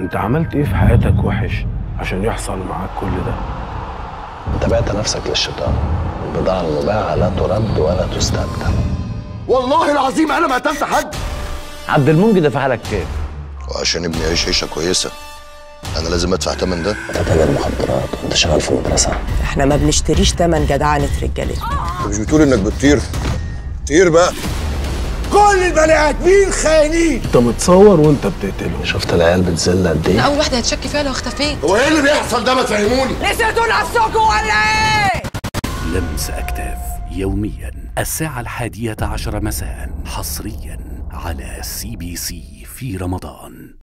انت عملت ايه في حياتك وحش عشان يحصل معاك كل ده انت بعت نفسك للشيطان البضاعة المباعة لا ترد ولا تستبدل والله العظيم انا ما قتلت حد عبد المنجي دفع لك كام؟ وعشان ابني يعيش عيشه كويسه انا لازم ادفع تمن ده انت تاجر مخدرات وانت شغال في مدرسة احنا ما بنشتريش تمن جدعنة رجالتنا انت مش بتقول انك بتطير طير بقى كل البني ادمين خاينين انت متصور وانت بتقتله شفت العيال بتذل قد ايه اول واحده هتشك فيها لو اختفيت هو ايه اللي بيحصل ده ما تفهموني نسيتوا نفسكم ولا ايه؟ لمس أكتاف يوميا الساعة الحادية عشر مساء حصريا على سي بي سي في رمضان